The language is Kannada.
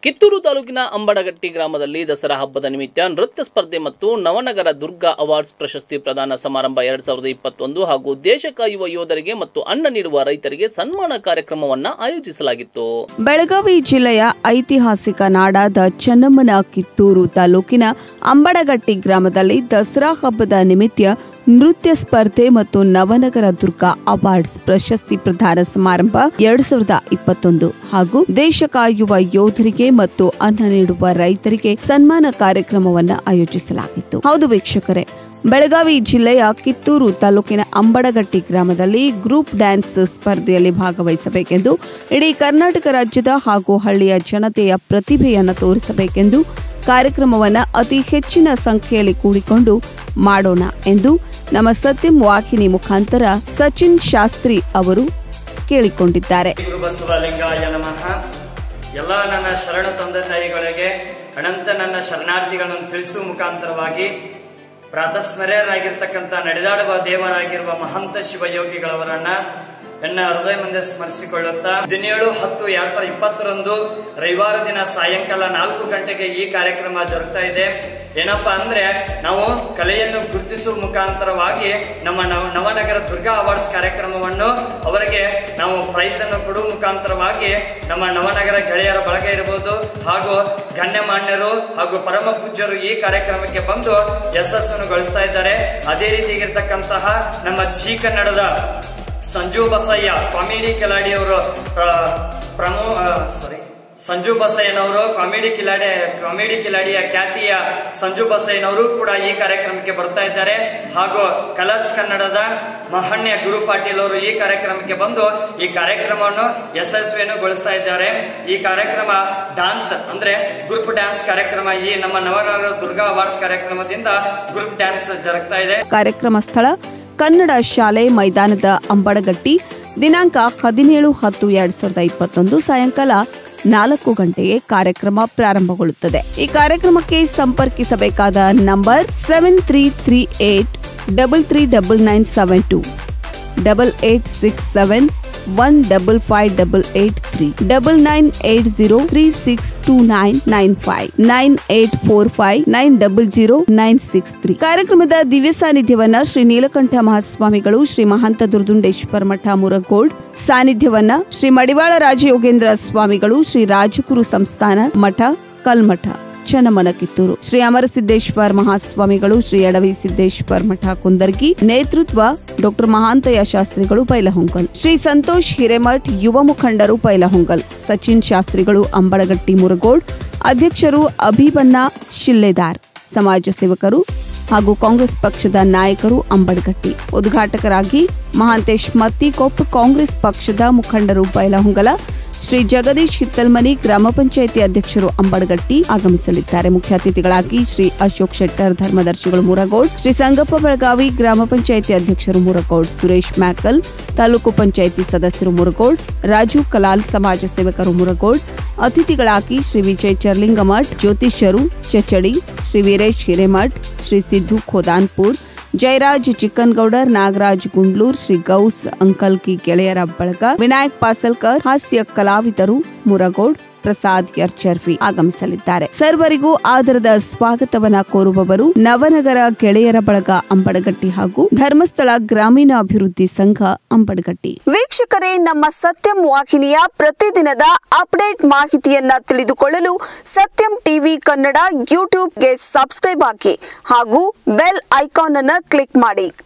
ಕಿತ್ತೂರು ತಾಲೂಕಿನ ಅಂಬಡಗಟ್ಟಿ ಗ್ರಾಮದಲ್ಲಿ ದಸರಾ ಹಬ್ಬದ ನಿಮಿತ್ತ ನೃತ್ಯ ಸ್ಪರ್ಧೆ ಮತ್ತು ನವನಗರ ದುರ್ಗಾ ಅವಾರ್ಡ್ಸ್ ಪ್ರಶಸ್ತಿ ಪ್ರದಾನ ಸಮಾರಂಭ ಎರಡ್ ಸಾವಿರದ ಇಪ್ಪತ್ತೊಂದು ಹಾಗೂ ದೇಶ ಕಾಯುವ ಯೋಧರಿಗೆ ಮತ್ತು ಅನ್ನ ನೀಡುವ ರೈತರಿಗೆ ಸನ್ಮಾನ ಕಾರ್ಯಕ್ರಮವನ್ನ ಆಯೋಜಿಸಲಾಗಿತ್ತು ಬೆಳಗಾವಿ ಜಿಲ್ಲೆಯ ಐತಿಹಾಸಿಕ ನಾಡಾದ ಚೆನ್ನಮ್ಮನ ಕಿತ್ತೂರು ತಾಲೂಕಿನ ಅಂಬಡಗಟ್ಟಿ ಗ್ರಾಮದಲ್ಲಿ ದಸರಾ ಹಬ್ಬದ ನಿಮಿತ್ತ ನೃತ್ಯ ಸ್ಪರ್ಧೆ ಮತ್ತು ನವನಗರ ದುರ್ಗಾ ಅವಾರ್ಡ್ಸ್ ಪ್ರಶಸ್ತಿ ಪ್ರದಾನ ಸಮಾರಂಭ ಎರಡ್ ಸಾವಿರದ ಇಪ್ಪತ್ತೊಂದು ಹಾಗೂ ದೇಶ ಕಾಯುವ ಯೋಧರಿಗೆ ಮತ್ತು ಅನ್ನ ನೀಡುವ ರೈತರಿಗೆ ಸನ್ಮಾನ ಕಾರ್ಯಕ್ರಮವನ್ನು ಆಯೋಜಿಸಲಾಗಿತ್ತು ಹೌದು ವೀಕ್ಷಕರೇ ಬೆಳಗಾವಿ ಜಿಲ್ಲೆಯ ಕಿತ್ತೂರು ತಾಲೂಕಿನ ಅಂಬಡಗಟ್ಟಿ ಗ್ರಾಮದಲ್ಲಿ ಗ್ರೂಪ್ ಡ್ಯಾನ್ಸ್ ಸ್ಪರ್ಧೆಯಲ್ಲಿ ಭಾಗವಹಿಸಬೇಕೆಂದು ಇಡೀ ಕರ್ನಾಟಕ ರಾಜ್ಯದ ಹಾಗೂ ಹಳ್ಳಿಯ ಜನತೆಯ ಪ್ರತಿಭೆಯನ್ನು ತೋರಿಸಬೇಕೆಂದು ಕಾರ್ಯಕ್ರಮವನ್ನು ಅತಿ ಹೆಚ್ಚಿನ ಸಂಖ್ಯೆಯಲ್ಲಿ ಕೂಡಿಕೊಂಡು ಮಾಡೋಣ ಎಂದು ನಮ್ಮ ಸತ್ಯಂ ವಾಹಿನಿ ಮುಖಾಂತರ ಸಚಿನ್ ಶಾಸ್ತ್ರಿ ಅವರು ಕೇಳಿಕೊಂಡಿದ್ದಾರೆ ಗುರು ಬಸವಲಿಂಗಾಯ ನಮಃ ಎಲ್ಲ ನನ್ನ ಶರಣ ತಂದೆ ತಾಯಿಗಳಿಗೆ ಅನಂತ ನನ್ನ ಶರಣಾರ್ಥಿಗಳನ್ನು ತಿಳಿಸುವ ಮುಖಾಂತರವಾಗಿ ಪ್ರಾತಸ್ಮರ್ಯರಾಗಿರ್ತಕ್ಕಂಥ ನಡೆದಾಡುವ ದೇವರಾಗಿರುವ ಮಹಂತ ಶಿವಯೋಗಿಗಳವರನ್ನ ನನ್ನ ಹೃದಯ ಮುಂದೆ ಸ್ಮರಿಸಿಕೊಳ್ಳುತ್ತಾ ಹದಿನೇಳು ಹತ್ತು ಎರಡ್ ಸಾವಿರದ ಇಪ್ಪತ್ತರಂದು ರವಿವಾರ ದಿನ ಸಾಯಂಕಾಲ ನಾಲ್ಕು ಗಂಟೆಗೆ ಈ ಕಾರ್ಯಕ್ರಮ ಜರುಗ್ತಾ ಇದೆ ಏನಪ್ಪಾ ಅಂದ್ರೆ ನಾವು ಕಲೆಯನ್ನು ಗುರುತಿಸುವ ಮುಖಾಂತರವಾಗಿ ನಮ್ಮ ನವ ನವನಗರ ದುರ್ಗಾ ಅವಾರ್ಡ್ಸ್ ಕಾರ್ಯಕ್ರಮವನ್ನು ಅವರಿಗೆ ನಾವು ಪ್ರೈಸ್ ಅನ್ನು ಕೊಡುವ ಮುಖಾಂತರವಾಗಿ ನಮ್ಮ ನವನಗರ ಗೆಳೆಯರ ಬಳಗ ಇರಬಹುದು ಹಾಗೂ ಗಣ್ಯಮಾನ್ಯರು ಹಾಗೂ ಪರಮ ಪೂಜ್ಯರು ಈ ಕಾರ್ಯಕ್ರಮಕ್ಕೆ ಬಂದು ಯಶಸ್ಸನ್ನು ಗಳಿಸ್ತಾ ಇದ್ದಾರೆ ಅದೇ ರೀತಿಯಾಗಿರ್ತಕ್ಕಂತಹ ನಮ್ಮ ಜಿ ಕನ್ನಡದ ಸಂಜು ಬಸಯ್ಯ ಕಾಮಿಡಿ ಕಿಲಾಡಿಯವರು ಪ್ರ- ಪ್ರಮೋ ಸಾರಿ ಸಂಜು ಬಸಯ್ಯನವರು ಕಾಮಿಡಿ ಕಿಲಾಡಿ ಕಾಮಿಡಿ ಕಿಲಾಡಿಯ ಖ್ಯಾತಿಯ ಸಂಜು ಬಸಯ್ಯನವರು ಕೂಡ ಈ ಕಾರ್ಯಕ್ರಮಕ್ಕೆ ಬರ್ತಾ ಇದ್ದಾರೆ ಹಾಗೂ ಕಲರ್ಸ್ ಕನ್ನಡದ ಮಹಣ್ಯ ಗುರು ಪಾಟೀಲ್ ಅವರು ಈ ಕಾರ್ಯಕ್ರಮಕ್ಕೆ ಬಂದು ಈ ಕಾರ್ಯಕ್ರಮವನ್ನು ಯಶಸ್ವಿಯನ್ನು ಗೊಳಿಸ್ತಾ ಇದ್ದಾರೆ ಈ ಕಾರ್ಯಕ್ರಮ ಡಾನ್ಸ್ ಅಂದ್ರೆ ಗ್ರೂಪ್ ಡ್ಯಾನ್ಸ್ ಕಾರ್ಯಕ್ರಮ ಈ ನಮ್ಮ ನವನಗರ ದುರ್ಗಾ ಅವಾರ್ಡ್ಸ್ ಕಾರ್ಯಕ್ರಮದಿಂದ ಗ್ರೂಪ್ ಡ್ಯಾನ್ಸ್ ಜರುಗ್ತಾ ಇದೆ ಕಾರ್ಯಕ್ರಮ ಸ್ಥಳ ಕನ್ನಡ ಶಾಲೆ ಮೈದಾನದ ಅಂಬಡಗಟ್ಟಿ ದಿನಾಂಕ ಹದಿನೇಳು ಹತ್ತು ಎರಡ್ ಸಾವಿರದ ಇಪ್ಪತ್ತೊಂದು ಸಾಯಂಕಾಲ ನಾಲ್ಕು ಗಂಟೆಗೆ ಕಾರ್ಯಕ್ರಮ ಪ್ರಾರಂಭಗೊಳ್ಳುತ್ತದೆ ಈ ಕಾರ್ಯಕ್ರಮಕ್ಕೆ ಸಂಪರ್ಕಿಸಬೇಕಾದ number seven three three eight double three double nine seven two double eight six seven one double five double eight three double nine eight zero three six two nine nine five nine eight four five nine double zero nine six three ಕಾರ್ಯಕ್ರಮದ ದಿವ್ಯ ಸಾನ್ನಿಧ್ಯವನ್ನ ಶ್ರೀ ನೀಲಕಂಠ ಮಹಾಸ್ವಾಮಿಗಳು ಶ್ರೀ ಮಹಂತ ದುರ್ದುಂಡೇಶ್ವರ ಮಠ ಮುರಗೋಡ್ ಸಾನ್ನಿಧ್ಯವನ್ನ ಶ್ರೀ ಮಡಿವಾಳ ರಾಜಯೋಗೇಂದ್ರ ಸ್ವಾಮಿಗಳು ಶ್ರೀ ರಾಜಗುರು ಸಂಸ್ಥಾನ ಮಠ ಕಲ್ಮಠ ಚನ್ನಮನ ಕಿತ್ತೂರು ಶ್ರೀ ಅಮರಸಿದ್ದೇಶ್ವರ ಮಹಾಸ್ವಾಮಿಗಳು ಶ್ರೀ ಅಡವಿ ಸಿದ್ದೇಶ್ವರ ಮಠ ಕುಂದರ್ಗಿ ನೇತೃತ್ವ ಡಾಕ್ಟರ್ ಮಹಾಂತಯ್ಯ ಶಾಸ್ತ್ರಿಗಳು ಬೈಲಹೊಂಗಲ್ ಶ್ರೀ ಸಂತೋಷ್ ಹಿರೇಮಠ್ ಯುವ ಮುಖಂಡರು ಬೈಲಹೊಂಗಲ್ ಸಚಿನ್ ಶಾಸ್ತ್ರಿಗಳು ಅಂಬಡಗಟ್ಟಿ ಮುರಗೋಡ್ ಅಧ್ಯಕ್ಷರು ಅಭಿಬನ್ನ ಶಿಲ್ಲೆದಾರ್ ಸಮಾಜ ಸೇವಕರು ಹಾಗೂ ಕಾಂಗ್ರೆಸ್ ಪಕ್ಷದ ನಾಯಕರು ಅಂಬಡಗಟ್ಟಿ ಉದ್ಘಾಟಕರಾಗಿ ಮಹಾಂತೇಶ್ ಮತ್ತಿಕೊಪ್ಪ ಕಾಂಗ್ರೆಸ್ ಪಕ್ಷದ ಮುಖಂಡರು ಬೈಲಹೊಂಗಲ ಶ್ರೀ ಜಗದೀಶ್ ಹಿತ್ತಲ್ಮನಿ ಗ್ರಾಮ ಪಂಚಾಯಿತಿ ಅಧ್ಯಕ್ಷರು ಅಂಬಡಗಟ್ಟಿ ಆಗಮಿಸಲಿದ್ದಾರೆ ಮುಖ್ಯ ಅತಿಥಿಗಳಾಗಿ ಶ್ರೀ ಅಶೋಕ್ ಶೆಟ್ಟರ್ ಧರ್ಮದರ್ಶಿಗಳು ಮುರಗೋಡ್ ಶ್ರೀ ಸಂಗಪ್ಪ ಬೆಳಗಾವಿ ಗ್ರಾಮ ಪಂಚಾಯಿತಿ ಅಧ್ಯಕ್ಷರು ಮುರಗೋಡ್ ಸುರೇಶ್ ಮ್ಯಾಕಲ್ ತಾಲೂಕು ಪಂಚಾಯಿತಿ ಸದಸ್ಯರು ಮುರಗೋಡ್ ರಾಜು ಕಲಾಲ್ ಸಮಾಜ ಸೇವಕರು ಮುರಗೋಡ್ ಅತಿಥಿಗಳಾಗಿ ಶ್ರೀ ವಿಜಯ್ ಚರ್ಲಿಂಗಮಠ್ ಜ್ಯೋತಿಷ್ಯರು ಚಚಡಿ ಶ್ರೀ ವೀರೇಶ್ ಹಿರೇಮಠ್ ಶ್ರೀ ಸಿದ್ದು ಖೋದಾನ್ಪುರ್ ಜಯರಾಜ್ ಚಿಕ್ಕನ್ಗೌಡರ್ ನಾಗರಾಜ್ ಗುಂಡ್ಲೂರ್ ಶ್ರೀ ಗೌಸ್ ಅಂಕಲ್ ಕಿ ಗೆಳೆಯರ ಬಳಗ ವಿನಾಯಕ್ ಪಾಸಲ್ಕರ್ ಹಾಸ್ಯ ಕಲಾವಿದರು ಮುರಗೋಡ್ ಪ್ರಸಾದ್ ಯರ್ಚರ್ವಿ ಆಗಮಿಸಲಿದ್ದಾರೆ ಸರ್ವರಿಗೂ ಆದರದ ಸ್ವಾಗತವನ್ನ ಕೋರುವವರು ನವನಗರ ಗೆಳೆಯರ ಬಳಗ ಅಂಬಡಗಟ್ಟಿ ಹಾಗೂ ಧರ್ಮಸ್ಥಳ ಗ್ರಾಮೀಣಾಭಿವೃದ್ಧಿ ಸಂಘ ಅಂಬಡಗಟ್ಟಿ ವೀಕ್ಷಕರೇ ನಮ್ಮ ಸತ್ಯಂ ವಾಹಿನಿಯ ಪ್ರತಿದಿನದ ಅಪ್ಡೇಟ್ ಮಾಹಿತಿಯನ್ನ ತಿಳಿದುಕೊಳ್ಳಲು ಸತ್ಯಂ ಟಿವಿ ಕನ್ನಡ ಯೂಟ್ಯೂಬ್ಗೆ ಸಬ್ಸ್ಕ್ರೈಬ್ ಹಾಕಿ ಹಾಗೂ ಬೆಲ್ ಐಕಾನ್ ಅನ್ನು ಕ್ಲಿಕ್ ಮಾಡಿ